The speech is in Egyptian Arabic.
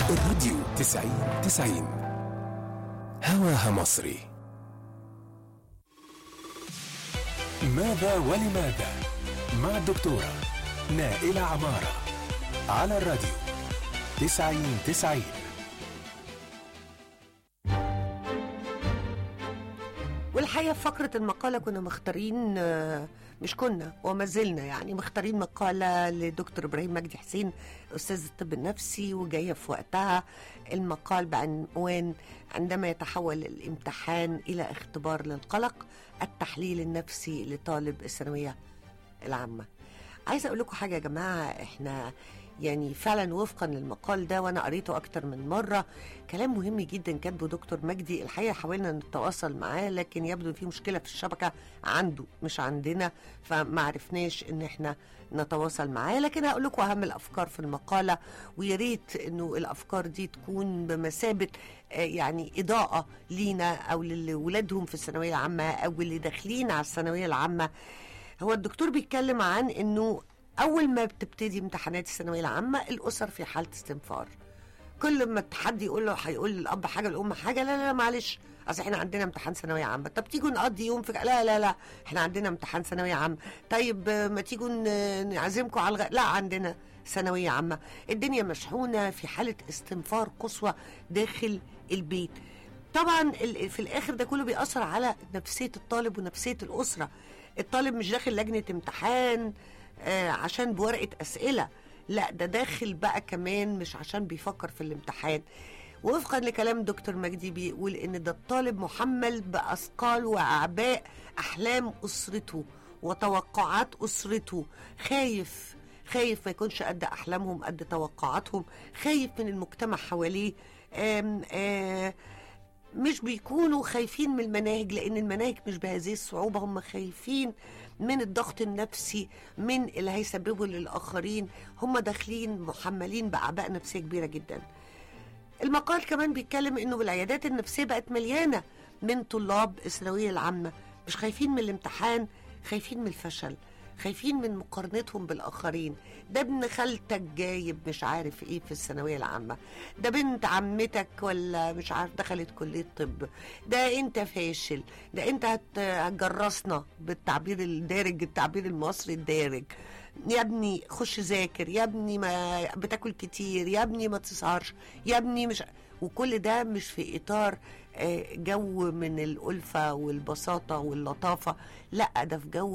الراديو تسعين تسعين هواها مصري ماذا ولماذا مع الدكتورة نائلة عمارة على الراديو تسعين تسعين والحقيقه في فقره المقاله كنا مختارين آه، مش كنا وما زلنا يعني مختارين مقاله لدكتور ابراهيم مجدي حسين استاذ الطب النفسي وجايه في وقتها المقال بعنوان عندما يتحول الامتحان الى اختبار للقلق التحليل النفسي لطالب الثانويه العامه عايزه اقول لكم حاجه يا جماعه احنا يعني فعلا وفقا للمقال ده وانا قريته اكتر من مره كلام مهم جدا كاتبه دكتور مجدي الحقيقه حاولنا نتواصل معاه لكن يبدو في مشكله في الشبكه عنده مش عندنا فما عرفناش ان احنا نتواصل معاه لكن هقول لكم اهم الافكار في المقاله ويا ريت انه الافكار دي تكون بمثابه آه، يعني اضاءه لينا او لولادهم في الثانويه العامه او اللي داخلين على الثانويه العامه هو الدكتور بيتكلم عن انه اول ما بتبتدي امتحانات الثانويه العامه الاسر في حاله استنفار كل ما حد يقول له هيقول للاب حاجه الام حاجه لا لا, لا معلش اصل احنا عندنا امتحان ثانويه عامه طب تيجوا نقضي يوم في لا لا لا احنا عندنا امتحان ثانويه عامه طيب آه، ما تيجوا ن- نعزمكم على الغ... لا عندنا ثانويه عامه الدنيا مشحونه في حاله استنفار قصوى داخل البيت طبعا ال- في الاخر ده كله بيأثر على نفسيه الطالب ونفسيه الاسره الطالب مش داخل لجنه امتحان آه عشان بورقه اسئله لا ده داخل بقى كمان مش عشان بيفكر في الامتحان وفقا لكلام دكتور مجدي بيقول ان ده الطالب محمل باثقال واعباء احلام اسرته وتوقعات اسرته خايف خايف ما يكونش قد احلامهم قد توقعاتهم خايف من المجتمع حواليه آم آم مش بيكونوا خايفين من المناهج لان المناهج مش بهذه الصعوبه هم خايفين من الضغط النفسي من اللي هيسببه للاخرين هم داخلين محملين باعباء نفسيه كبيره جدا المقال كمان بيتكلم انه العيادات النفسيه بقت مليانه من طلاب الثانويه العامه مش خايفين من الامتحان خايفين من الفشل خايفين من مقارنتهم بالاخرين ده ابن خالتك جايب مش عارف ايه في الثانويه العامه ده بنت عمتك ولا مش عارف دخلت كليه طب ده انت فاشل ده انت هت- هتجرسنا بالتعبير الدارج التعبير المصري الدارج يا ابني خش ذاكر يا ابني ما بتاكل كتير يا ابني ما تسهرش يا ابني مش وكل ده مش في اطار آه، جو من الالفه والبساطه واللطافه لا ده في جو